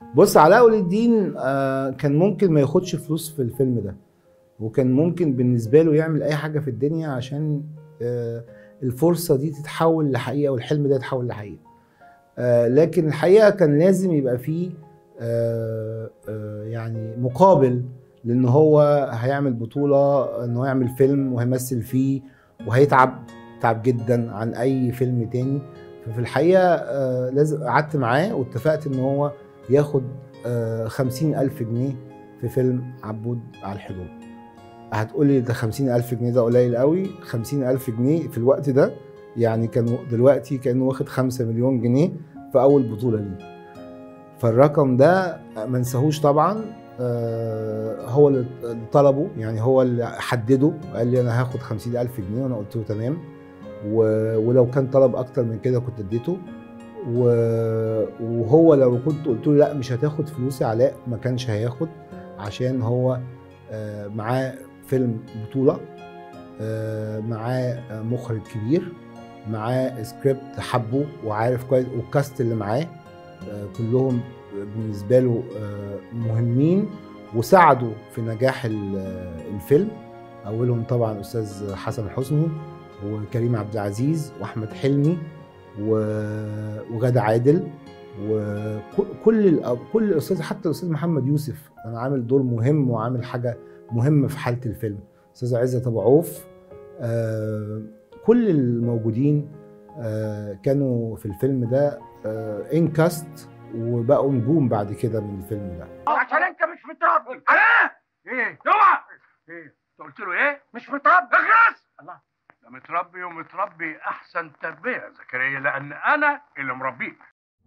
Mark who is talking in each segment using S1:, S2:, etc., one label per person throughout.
S1: بص علاء ولي الدين آه، كان ممكن ما ياخدش فلوس في الفيلم ده وكان ممكن بالنسبه له يعمل اي حاجه في الدنيا عشان آه، الفرصه دي تتحول لحقيقه والحلم ده يتحول لحقيقه آه، لكن الحقيقه كان لازم يبقى فيه آه، آه، يعني مقابل لان هو هيعمل بطوله ان هو يعمل فيلم وهيمثل فيه وهيتعب تعب جدا عن اي فيلم تاني ففي الحقيقه آه، لازم قعدت معاه واتفقت ان هو ياخد خمسين ألف جنيه في فيلم عبود على الحدود هتقولي ده خمسين ألف جنيه ده قليل قوي خمسين ألف جنيه في الوقت ده يعني كان دلوقتي كأنه واخد خمسة مليون جنيه في أول بطولة ليه فالرقم ده ما نساهوش طبعا آه، هو اللي طلبه يعني هو اللي حدده قال لي انا هاخد خمسين ألف جنيه وانا قلت له تمام و- ولو كان طلب اكتر من كده كنت اديته و- وهو لو كنت قلت له لا مش هتاخد فلوس يا علاء ما كانش هياخد عشان هو آه، معاه فيلم بطولة آه، معاه آه، مخرج كبير معاه سكريبت حبه وعارف كويس والكاست اللي معاه آه، كلهم بالنسبة له آه، مهمين وساعدوا في نجاح ال- آه، الفيلم أولهم طبعا أستاذ حسن حسني وكريم عبد العزيز وأحمد حلمي و- وغادة عادل وكل الأ- كل الاستاذ حتى الاستاذ محمد يوسف كان عامل دور مهم وعامل حاجه مهمه في حاله الفيلم استاذ عزت ابو عوف آه، كل الموجودين آه، كانوا في الفيلم ده انكاست وبقوا نجوم بعد كده من الفيلم ده
S2: عشان انت مش متربي انا ايه اوعى ايه انت قلت له ايه مش متربي اخلص الله ده متربي ومتربي احسن تربيه يا زكريا لان انا اللي مربيك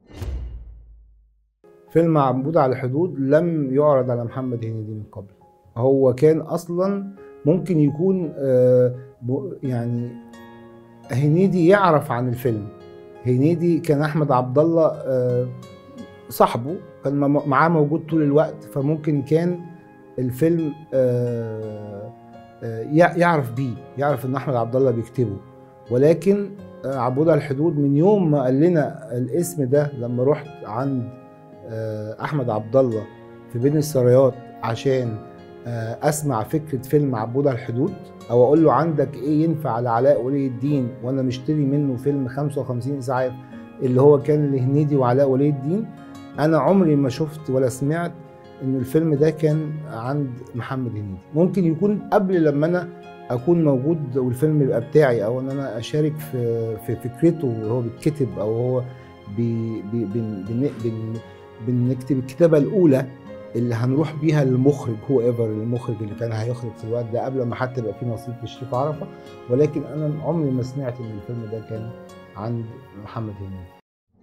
S1: فيلم عبود على الحدود لم يعرض على محمد هنيدي من قبل هو كان اصلا ممكن يكون آه، ب- يعني هنيدي يعرف عن الفيلم هنيدي كان احمد عبد الله آه، صاحبه كان م- معاه موجود طول الوقت فممكن كان الفيلم آه، آه، يع- يعرف بيه يعرف ان احمد عبد الله بيكتبه ولكن آه، عبود على الحدود من يوم ما قال لنا الاسم ده لما رحت عند آه، احمد عبد الله في بين السرايات عشان آه، اسمع فكره فيلم عبود على الحدود او اقول له عندك ايه ينفع لعلاء ولي الدين وانا مشتري منه فيلم 55 اسعاف اللي هو كان لهنيدي وعلاء ولي الدين انا عمري ما شفت ولا سمعت ان الفيلم ده كان عند محمد هنيدي ممكن يكون قبل لما انا اكون موجود والفيلم يبقى بتاعي او ان انا اشارك في في فكرته وهو بيتكتب او هو بي بي بن بن بن بنكتب الكتابه الاولى اللي هنروح بيها للمخرج هو ايفر المخرج اللي كان هيخرج في الوقت ده قبل ما حتى يبقى في نصيب في شريف عرفه ولكن انا عمري ما سمعت ان الفيلم ده كان عند محمد هنيدي.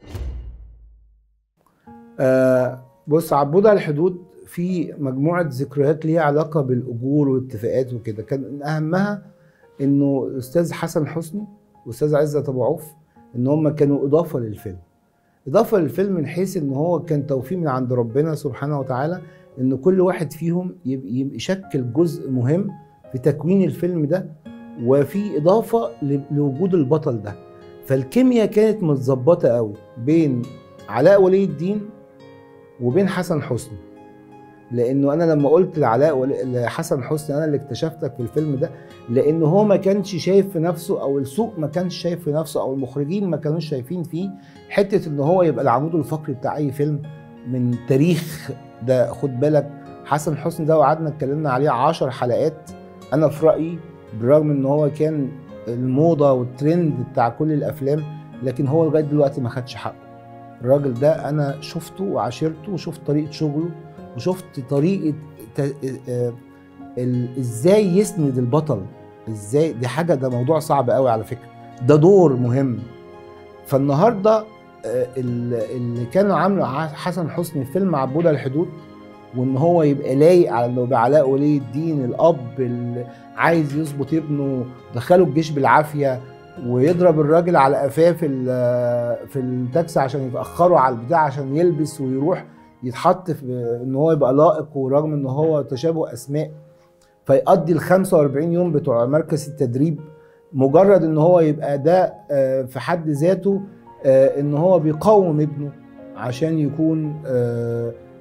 S1: آه بص عبود على الحدود في مجموعه ذكريات ليها علاقه بالاجور والاتفاقات وكده كان من اهمها انه الاستاذ حسن حسني واستاذ عزت ابو عوف ان هم كانوا اضافه للفيلم اضافه للفيلم من حيث ان هو كان توفيق من عند ربنا سبحانه وتعالى ان كل واحد فيهم يبقى يبقى يشكل جزء مهم في تكوين الفيلم ده وفي اضافه ل- لوجود البطل ده فالكيمياء كانت متظبطه قوي بين علاء ولي الدين وبين حسن حسني لانه انا لما قلت لعلاء ولي- لحسن حسني انا اللي اكتشفتك في الفيلم ده لان هو ما كانش شايف في نفسه او السوق ما كانش شايف في نفسه او المخرجين ما كانوش شايفين فيه حته ان هو يبقى العمود الفقري بتاع اي فيلم من تاريخ ده خد بالك حسن حسني ده وقعدنا اتكلمنا عليه عشر حلقات انا في رايي بالرغم ان هو كان الموضه والترند بتاع كل الافلام لكن هو لغايه دلوقتي ما خدش حقه الراجل ده انا شفته وعاشرته وشفت طريقه شغله وشفت طريقه ت- آه، ال- ازاي يسند البطل ازاي دي حاجه ده موضوع صعب قوي على فكره ده دور مهم فالنهارده آه، ال- اللي كانوا عامله ع- حسن حسني في فيلم عبود على الحدود وان هو يبقى لايق على انه يبقى علاء ولي الدين الاب اللي عايز يظبط ابنه دخله الجيش بالعافيه ويضرب الراجل على قفاه في ال- في التاكسي عشان يتاخروا على البتاع عشان يلبس ويروح يتحط في ان هو يبقى لائق ورغم ان هو تشابه اسماء فيقضي ال 45 يوم بتوع مركز التدريب مجرد ان هو يبقى ده آه، في حد ذاته آه، ان هو بيقاوم ابنه عشان يكون آه،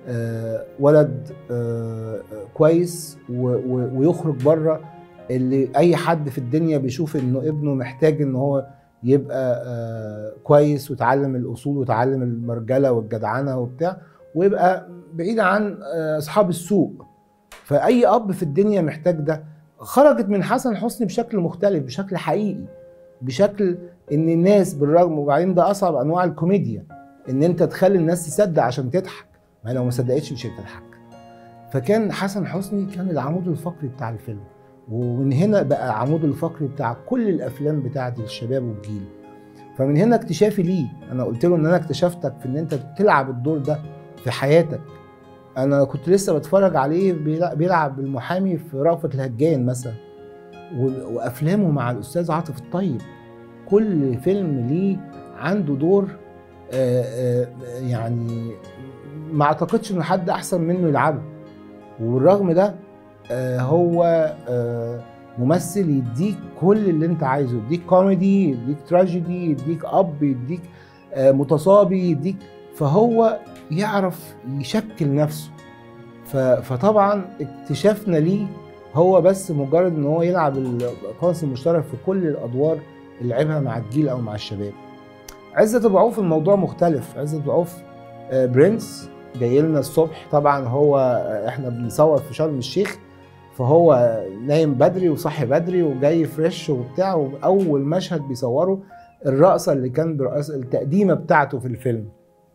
S1: آه، ولد آه، كويس و- و- ويخرج بره اللي اي حد في الدنيا بيشوف انه ابنه محتاج ان هو يبقى آه، كويس ويتعلم الاصول ويتعلم المرجله والجدعنه وبتاع ويبقى بعيد عن آه، اصحاب السوق فاي اب في الدنيا محتاج ده خرجت من حسن حسني بشكل مختلف بشكل حقيقي بشكل ان الناس بالرغم وبعدين ده اصعب انواع الكوميديا ان انت تخلي الناس تصدق عشان تضحك ما لو ما صدقتش مش هتضحك فكان حسن حسني كان العمود الفقري بتاع الفيلم ومن هنا بقى عمود الفقري بتاع كل الافلام بتاعت الشباب والجيل فمن هنا اكتشافي ليه انا قلت له ان انا اكتشفتك في ان انت تلعب الدور ده في حياتك انا كنت لسه بتفرج عليه بيلع- بيلعب المحامي في رأفت الهجان مثلا و- وافلامه مع الاستاذ عاطف الطيب كل فيلم ليه عنده دور آه، آه، يعني ما اعتقدش ان حد احسن منه يلعبه وبالرغم ده آه، هو آه، ممثل يديك كل اللي انت عايزه يديك كوميدي يديك تراجيدي يديك اب يديك آه، متصابي يديك فهو يعرف يشكل نفسه ف- فطبعا اكتشافنا ليه هو بس مجرد ان هو يلعب القاسم المشترك في كل الادوار اللي لعبها مع الجيل او مع الشباب عزت ابو عوف الموضوع مختلف عزت ابو عوف آه، برنس جاي لنا الصبح طبعا هو آه، احنا بنصور في شرم الشيخ فهو نايم بدري وصحي بدري وجاي فريش وبتاع واول مشهد بيصوره الرقصه اللي كان برقص التقديمه بتاعته في الفيلم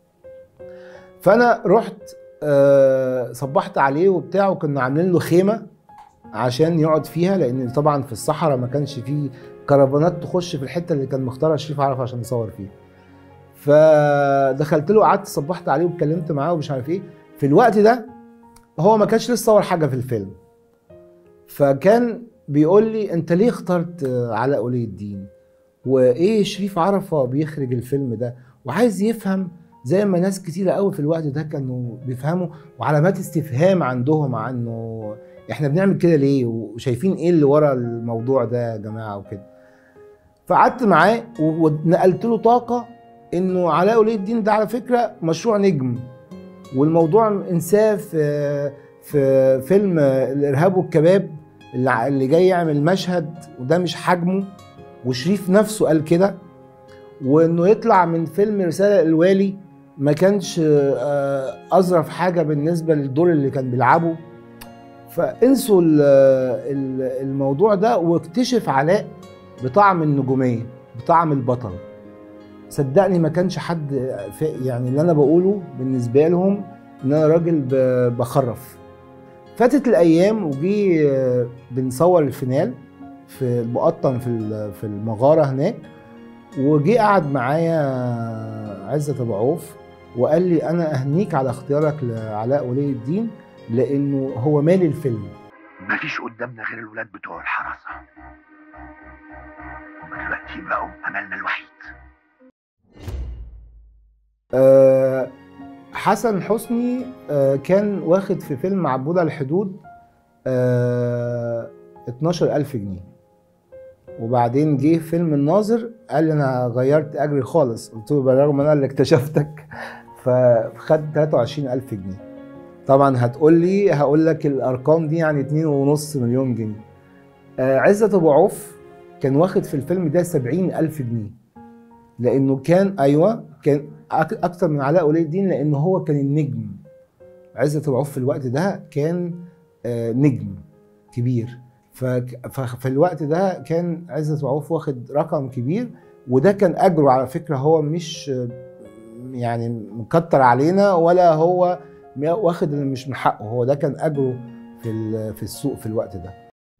S1: فانا رحت آه، صبحت عليه وبتاع وكنا عاملين له خيمه عشان يقعد فيها لان طبعا في الصحراء ما كانش فيه كرفانات تخش في الحته اللي كان مختارها شريف عرفه عشان يصور فيها فدخلت له قعدت صبحت عليه واتكلمت معاه ومش عارف ايه في الوقت ده هو ما كانش لسه صور حاجه في الفيلم فكان بيقول لي انت ليه اخترت آه، علاء ولي الدين وايه شريف عرفه بيخرج الفيلم ده وعايز يفهم زي ما ناس كتيرة قوي في الوقت ده كانوا بيفهموا وعلامات استفهام عندهم عنه احنا بنعمل كده ليه وشايفين ايه اللي ورا الموضوع ده يا جماعه وكده فقعدت معاه و- ونقلت له طاقه انه علاء ولي الدين ده على فكره مشروع نجم والموضوع انساه في في فيلم الارهاب والكباب اللي ع- اللي جاي يعمل مشهد وده مش حجمه وشريف نفسه قال كده وانه يطلع من فيلم رساله الوالي ما كانش آه، اظرف حاجه بالنسبه للدور اللي كان بيلعبه فانسوا ال- ال- الموضوع ده واكتشف علاء بطعم النجوميه بطعم البطل صدقني ما كانش حد فا- يعني اللي انا بقوله بالنسبه لهم ان انا راجل ب- بخرف فاتت الايام وجي آه، بنصور الفينال في المقطم في ال- في المغاره هناك وجي قعد معايا عزت ابو عوف وقال لي انا اهنيك على اختيارك لعلاء ولي الدين لانه هو مالي الفيلم
S3: مفيش قدامنا غير الولاد بتوع الحراسة هما دلوقتي بقوا أملنا الوحيد
S1: آه، حسن حسني آه، كان واخد في فيلم عبود على الحدود آه، 12000 جنيه وبعدين جه فيلم الناظر قال لي انا غيرت اجري خالص قلت له بالرغم ان انا اللي اكتشفتك فخد 23000 جنيه طبعا هتقول لي هقول لك الارقام دي يعني 2.5 مليون جنيه آه، عزت ابو عوف كان واخد في الفيلم ده 70000 جنيه لانه كان ايوه كان أك- اكتر من علاء ولي الدين لانه هو كان النجم عزت ابو عوف في الوقت ده كان آه، نجم كبير فك- ففي الوقت ده كان عزت ابو عوف واخد رقم كبير وده كان اجره على فكره هو مش آه، يعني مكتر علينا ولا هو م- واخد اللي مش من حقه هو ده كان اجره في ال- في السوق في الوقت ده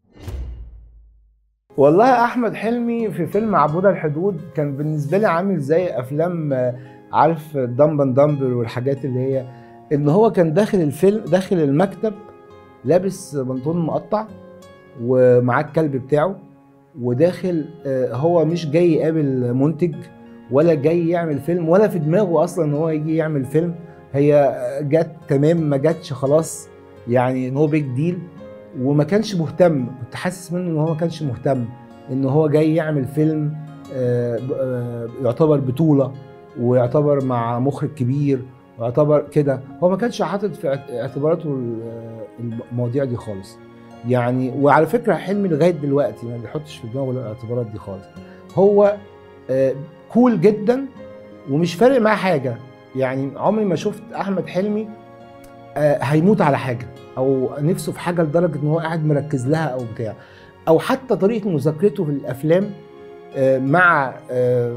S1: والله احمد حلمي في فيلم عبود الحدود كان بالنسبه لي عامل زي افلام آه، عارف دمبن دمبر والحاجات اللي هي ان هو كان داخل الفيلم داخل المكتب لابس بنطلون مقطع ومعاه الكلب بتاعه وداخل آه، هو مش جاي يقابل منتج ولا جاي يعمل فيلم ولا في دماغه اصلا ان هو يجي يعمل فيلم هي جت تمام ما جاتش خلاص يعني نو بيج ديل وما كانش مهتم كنت حاسس منه ان هو ما كانش مهتم ان هو جاي يعمل فيلم آه، ب- آه، يعتبر بطولة ويعتبر مع مخرج كبير يعتبر كده هو ما كانش حاطط في اعت- اعتباراته ال- المواضيع دي خالص يعني وعلى فكره حلمي لغايه دلوقتي ما بيحطش في دماغه الاعتبارات دي خالص هو آه، كول جدا ومش فارق معاه حاجه يعني عمري ما شفت احمد حلمي آه، هيموت على حاجه او نفسه في حاجه لدرجه ان هو قاعد مركز لها او بتاع او حتى طريقه مذاكرته في الافلام آه، مع آه،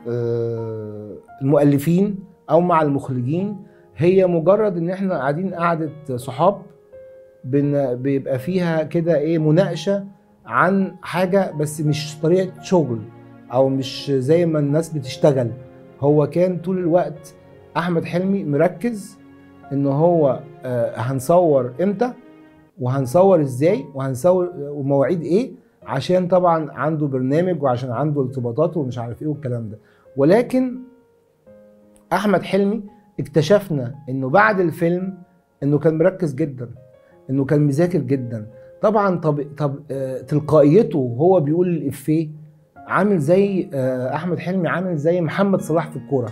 S1: آه، المؤلفين او مع المخرجين هي مجرد ان احنا قاعدين قعده صحاب بن- بيبقى فيها كده ايه مناقشه عن حاجه بس مش طريقه شغل او مش زي ما الناس بتشتغل هو كان طول الوقت احمد حلمي مركز ان هو آه، هنصور امتى وهنصور ازاي وهنصور ومواعيد ايه عشان طبعا عنده برنامج وعشان عنده ارتباطات ومش عارف ايه والكلام ده ولكن احمد حلمي اكتشفنا انه بعد الفيلم انه كان مركز جدا انه كان مذاكر جدا طبعا طب طب آه، تلقائيته وهو بيقول الافيه عامل زي آه، احمد حلمي عامل زي محمد صلاح في الكوره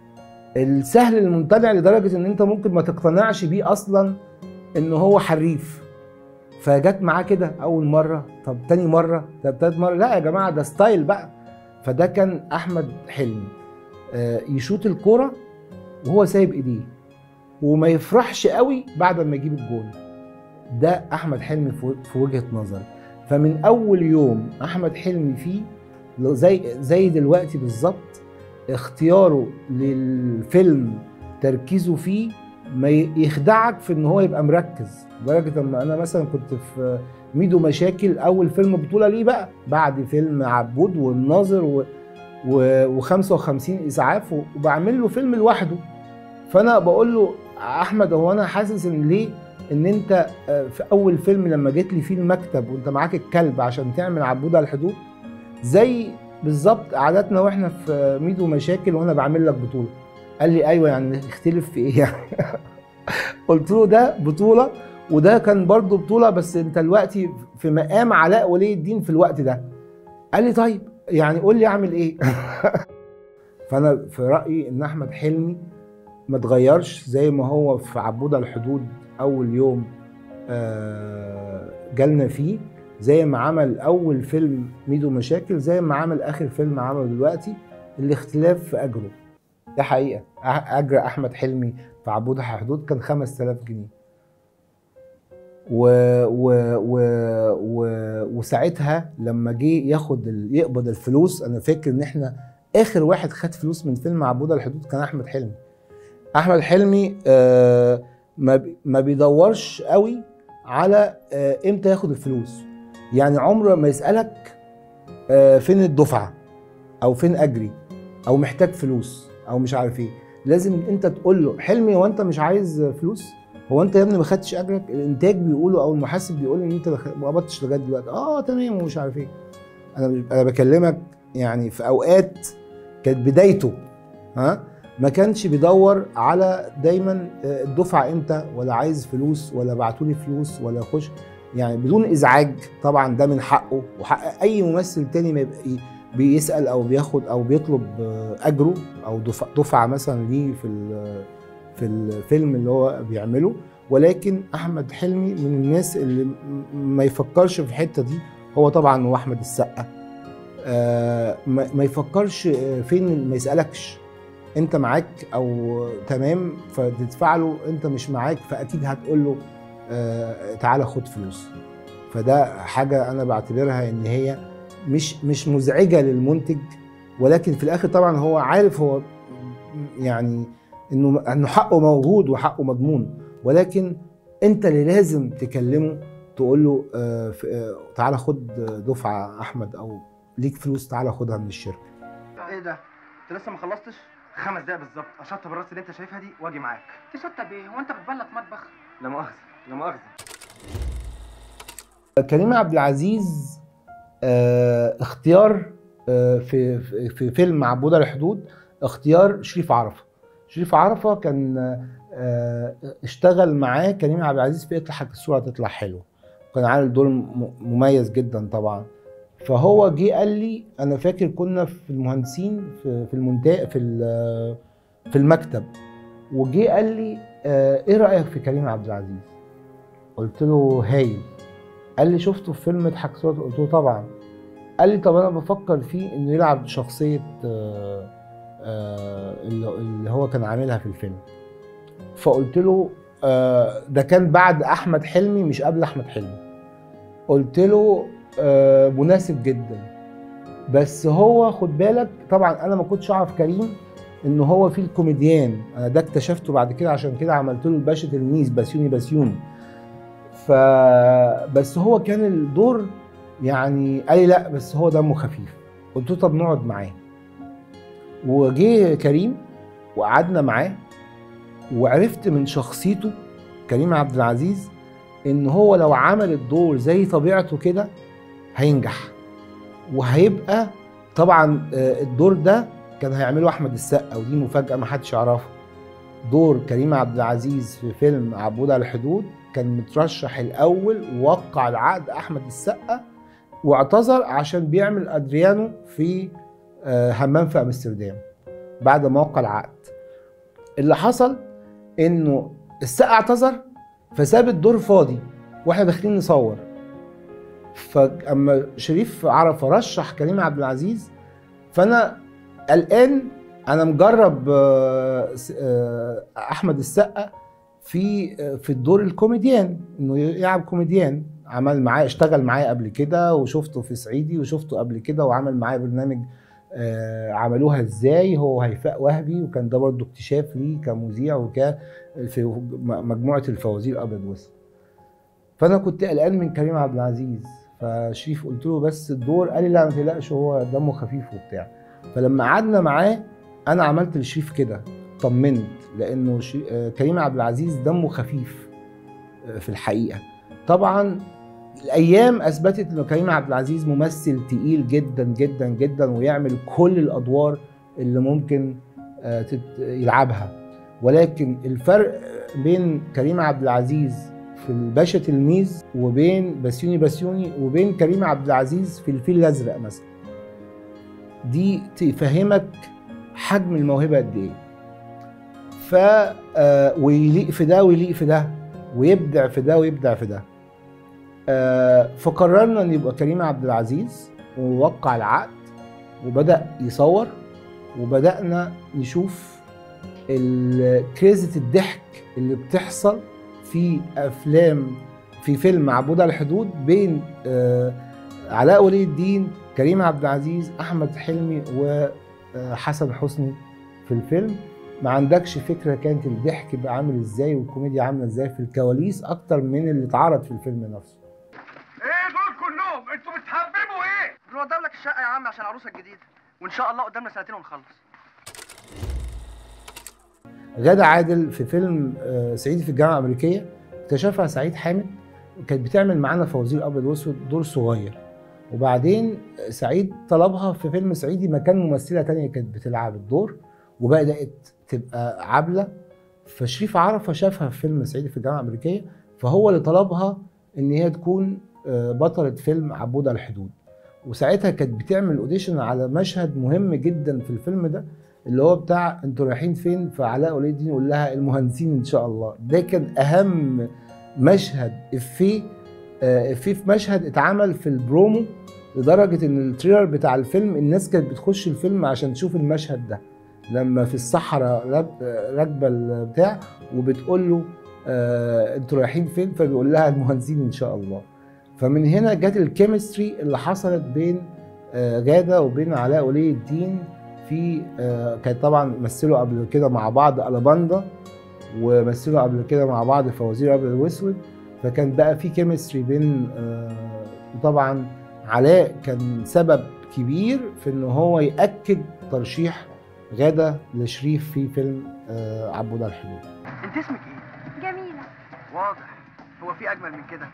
S1: السهل الممتنع لدرجه ان انت ممكن ما تقتنعش بيه اصلا ان هو حريف فجت معاه كده اول مره طب تاني مره طب تالت مره لا يا جماعه ده ستايل بقى فده كان احمد حلمي آه، يشوط الكوره وهو سايب ايديه وما يفرحش قوي بعد ما يجيب الجون ده احمد حلمي في و- في وجهه نظري فمن اول يوم احمد حلمي فيه لو زي زي دلوقتي بالظبط اختياره للفيلم تركيزه فيه ما ي- يخدعك في ان هو يبقى مركز لدرجه ان انا مثلا كنت في ميدو مشاكل اول فيلم بطوله ليه بقى بعد فيلم عبود والناظر و... و... و55 اسعاف و- وبعمل له فيلم لوحده فانا بقول له احمد هو انا حاسس ان ليه ان انت آه، في اول فيلم لما جيت لي فيه المكتب وانت معاك الكلب عشان تعمل عبود على الحدود زي بالظبط قعدتنا واحنا في ميدو مشاكل وانا بعمل لك بطوله قال لي ايوه يعني اختلف في ايه يعني قلت له ده بطوله وده كان برضه بطوله بس انت دلوقتي في مقام علاء ولي الدين في الوقت ده قال لي طيب يعني قول لي اعمل ايه فانا في رايي ان احمد حلمي ما اتغيرش زي ما هو في عبود على الحدود اول يوم آه، جالنا فيه زي ما عمل اول فيلم ميدو مشاكل زي ما عمل اخر فيلم عمله دلوقتي الاختلاف في اجره ده حقيقه أ- اجر احمد حلمي في عبود على الحدود كان 5000 جنيه و و و و وساعتها لما جه ياخد ال... يقبض الفلوس انا فاكر ان احنا اخر واحد خد فلوس من فيلم عبود على الحدود كان احمد حلمي احمد حلمي آه ما بي- ما بيدورش قوي على آه امتى ياخد الفلوس يعني عمره ما يسالك آه فين الدفعه او فين اجري او محتاج فلوس او مش عارف ايه لازم انت تقول له حلمي هو انت مش عايز فلوس هو انت يا ابني ما خدتش اجرك الانتاج بيقولوا او المحاسب بيقول ان انت دخ- ما قبضتش لغايه دلوقتي اه تمام ومش عارف ايه انا انا بكلمك يعني في اوقات كانت بدايته ها ما كانش بيدور على دايما آه، الدفعه امتى ولا عايز فلوس ولا بعتولي فلوس ولا خش يعني بدون ازعاج طبعا ده من حقه وحق اي ممثل تاني ما يبقى ي- بيسال او بياخد او بيطلب آه، اجره او دفع- دفعه مثلا ليه في ال- في الفيلم اللي هو بيعمله ولكن احمد حلمي من الناس اللي م- ما يفكرش في الحته دي هو طبعا هو احمد السقا آه، ما ما يفكرش آه، فين ما يسالكش انت معاك او تمام فتدفع له انت مش معاك فاكيد هتقول له آه، تعالى خد فلوس فده حاجه انا بعتبرها ان هي مش مش مزعجه للمنتج ولكن في الاخر طبعا هو عارف هو يعني انه انه حقه موجود وحقه مضمون ولكن انت اللي لازم تكلمه تقول له آه، ف- آه، تعالى خد دفعه احمد او ليك فلوس تعالى خدها من الشركه
S4: ايه ده؟ انت لسه ما خلصتش؟ خمس دقايق بالظبط اشطب الراس اللي انت شايفها دي واجي معاك
S5: تشطب ايه هو انت بتبلط مطبخ
S4: لا مؤاخذة لا مؤاخذة
S1: كريم عبد العزيز آه، اختيار آه، في في- في فيلم عبود على الحدود اختيار شريف عرفه شريف عرفه كان آه، اشتغل معاه كريم عبد العزيز في اضحك الصوره تطلع حلوه كان عامل دور م- مميز جدا طبعا فهو جه قال لي انا فاكر كنا في المهندسين في في المونتا في ال- في المكتب وجي قال لي آه ايه رايك في كريم عبد العزيز قلت له هايل قال لي شفته في فيلم اضحك صوت قلت له طبعا قال لي طب انا بفكر فيه انه يلعب شخصيه آه آه اللي اللي هو كان عاملها في الفيلم فقلت له آه ده كان بعد احمد حلمي مش قبل احمد حلمي قلت له آه مناسب جدا بس هو خد بالك طبعا انا ما كنتش اعرف كريم ان هو في الكوميديان انا ده اكتشفته بعد كده عشان كده عملت له الباشا تلميذ بسيوني بسيوني ف بس هو كان الدور يعني قال لي لا بس هو دمه خفيف قلت له طب نقعد معاه وجه كريم وقعدنا معاه وعرفت من شخصيته كريم عبد العزيز ان هو لو عمل الدور زي طبيعته كده هينجح وهيبقى طبعا آه، الدور ده كان هيعمله احمد السقا ودي مفاجاه ما حدش يعرفها دور كريم عبد العزيز في فيلم عبود على الحدود كان مترشح الاول ووقع العقد احمد السقا واعتذر عشان بيعمل ادريانو في آه، همام في امستردام بعد ما وقع العقد اللي حصل انه السقا اعتذر فساب الدور فاضي واحنا داخلين نصور فاما شريف عرفه رشح كريم عبد العزيز فانا قلقان انا مجرب آه، س- آه، احمد السقا في آه، في الدور الكوميديان انه يلعب كوميديان عمل معاه اشتغل معايا قبل كده وشفته في صعيدي وشفته قبل كده وعمل معايا برنامج آه، عملوها ازاي هو هيفاء وهبي وكان ده برضه اكتشاف ليه كمذيع وكان في م- مجموعه الفوازير ابيض واسود فانا كنت قلقان من كريم عبد العزيز فشريف قلت له بس الدور قال لي لا ما تقلقش هو دمه خفيف وبتاع فلما قعدنا معاه انا عملت لشريف كده طمنت لانه شي... آه، كريم عبد العزيز دمه خفيف آه، في الحقيقه طبعا الايام اثبتت ان كريم عبد العزيز ممثل تقيل جدا جدا جدا ويعمل كل الادوار اللي ممكن آه، تت- يلعبها ولكن الفرق بين كريم عبد العزيز في الباشا تلميذ وبين بسيوني بسيوني وبين كريم عبد العزيز في الفيل الازرق مثلا دي تفهمك حجم الموهبه قد ايه ف آه، ويليق في ده ويليق في ده ويبدع في ده ويبدع في ده آه، فقررنا ان يبقى كريم عبد العزيز ووقع العقد وبدا يصور وبدانا نشوف ال- كريزة الضحك اللي بتحصل في افلام في فيلم عبود على الحدود بين آه، علاء ولي الدين كريم عبد العزيز احمد حلمي وحسن حسني في الفيلم ما عندكش فكره كانت الضحك بقى عامل ازاي والكوميديا عامله ازاي في الكواليس اكتر من اللي اتعرض في الفيلم نفسه
S2: ايه دول كلهم انتوا بتحببوا ايه
S4: بنوضب لك الشقه يا عم عشان العروسه الجديده وان شاء الله قدامنا سنتين ونخلص
S1: غادة عادل في فيلم آه، صعيدي في الجامعة الأمريكية اكتشفها سعيد حامد وكانت بتعمل معانا فوازير أبيض وأسود دور صغير وبعدين سعيد طلبها في فيلم صعيدي مكان ممثلة تانية كانت بتلعب الدور وبدأت تبقى عابلة فشريف عرفة شافها في فيلم صعيدي في الجامعة الأمريكية فهو اللي طلبها إن هي تكون آه، بطلة فيلم عبود على الحدود وساعتها كانت بتعمل اوديشن على مشهد مهم جدا في الفيلم ده اللي هو بتاع انتوا رايحين فين فعلاء ولي الدين يقول لها المهندسين ان شاء الله ده كان اهم مشهد افيه آه، افيه في مشهد اتعمل في البرومو لدرجه ان التريلر بتاع الفيلم الناس كانت بتخش الفيلم عشان تشوف المشهد ده لما في الصحراء راك- آه، راكبه البتاع وبتقول له آه، انتوا رايحين فين فبيقول لها المهندسين ان شاء الله فمن هنا جت الكيمستري اللي حصلت بين آه، غاده وبين علاء ولي الدين في آه، كانت طبعا مثلوا قبل كده مع بعض الاباندا ومثلوا قبل كده مع بعض فوازير ابيض واسود فكان بقى في كيمستري بين آه، وطبعا علاء كان سبب كبير في ان هو ياكد ترشيح غاده لشريف في فيلم آه، عبود على الحدود
S4: انت اسمك ايه
S5: جميلة
S4: واضح هو في اجمل من كده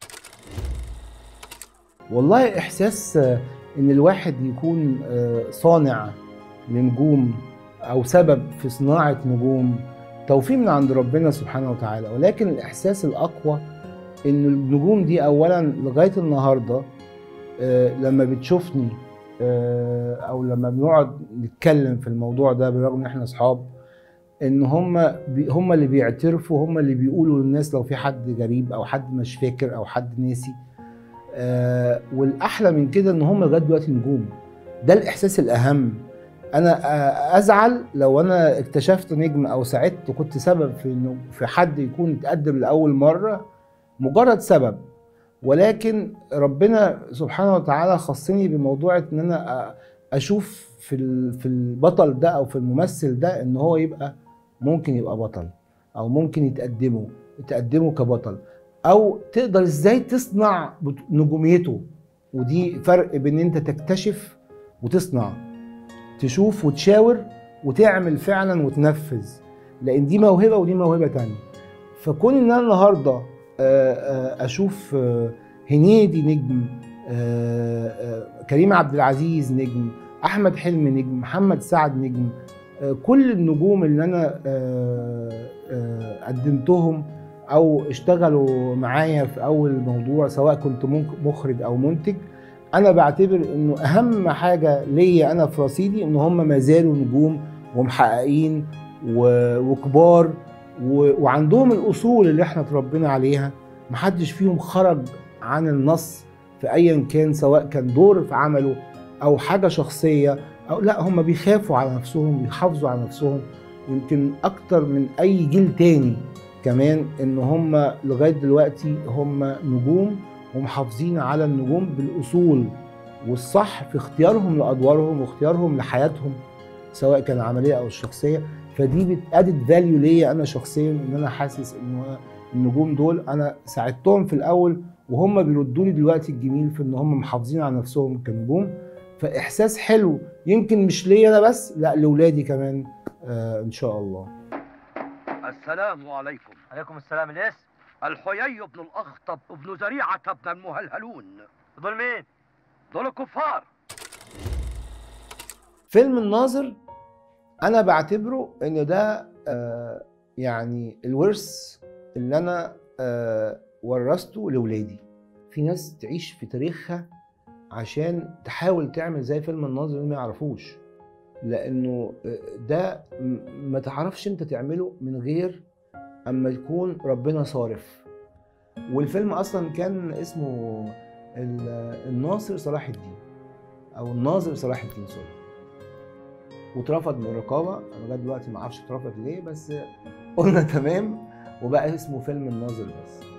S1: والله احساس آه، ان الواحد يكون آه، صانع لنجوم او سبب في صناعه نجوم توفيق من عند ربنا سبحانه وتعالى ولكن الاحساس الاقوى ان النجوم دي اولا لغايه النهارده آه، لما بتشوفني آه، او لما بنقعد نتكلم في الموضوع ده بالرغم ان احنا اصحاب ان هم بي هم اللي بيعترفوا هم اللي بيقولوا للناس لو في حد غريب او حد مش فاكر او حد ناسي آه والاحلى من كده ان هم لغايه دلوقتي نجوم ده الاحساس الاهم انا آه ازعل لو انا اكتشفت نجم او ساعدت كنت سبب في انه في حد يكون اتقدم لاول مره مجرد سبب ولكن ربنا سبحانه وتعالى خصني بموضوع ان انا اشوف في ال- في البطل ده او في الممثل ده ان هو يبقى ممكن يبقى بطل او ممكن يتقدمه يتقدمه كبطل او تقدر ازاي تصنع بط- نجوميته ودي فرق بين انت تكتشف وتصنع تشوف وتشاور وتعمل فعلا وتنفذ لان دي موهبه ودي موهبه تانية فكون ان انا النهارده آه، آه، اشوف آه، هنيدي نجم آه، آه، كريم عبد العزيز نجم احمد حلمي نجم محمد سعد نجم آه، كل النجوم اللي انا آه، آه، قدمتهم او اشتغلوا معايا في اول موضوع سواء كنت ممك- مخرج او منتج انا بعتبر انه اهم حاجه ليا انا في رصيدي ان هم ما زالوا نجوم ومحققين و- وكبار و- وعندهم الاصول اللي احنا اتربينا عليها محدش فيهم خرج عن النص في ايا كان سواء كان دور في عمله او حاجه شخصيه او لا هم بيخافوا على نفسهم بيحافظوا على نفسهم يمكن اكتر من اي جيل تاني كمان ان هم لغايه دلوقتي هم نجوم ومحافظين على النجوم بالاصول والصح في اختيارهم لادوارهم واختيارهم لحياتهم سواء كان العمليه او الشخصيه فدي بتادد فاليو ليا انا شخصيا ان انا حاسس ان النجوم دول انا ساعدتهم في الاول وهم بيردوا لي دلوقتي الجميل في ان هم محافظين على نفسهم كنجوم فاحساس حلو يمكن مش ليا انا بس لا لاولادي كمان آه ان شاء الله
S6: السلام عليكم
S4: عليكم السلام الاسم
S6: الحيي بن الأخطب بن زريعة بن المهلهلون
S4: دول مين؟
S6: دول الكفار
S1: فيلم الناظر انا بعتبره ان ده آه يعني الورث اللي انا آه ورثته لاولادي في ناس تعيش في تاريخها عشان تحاول تعمل زي فيلم الناظر اللي ما يعرفوش لانه آه، ده م- ما تعرفش انت تعمله من غير اما يكون ربنا صارف والفيلم اصلا كان اسمه ال- الناصر صلاح الدين او الناظر صلاح الدين سوري واترفض من الرقابه انا لغايه دلوقتي ما اعرفش اترفض ليه بس قلنا تمام وبقى اسمه فيلم الناظر بس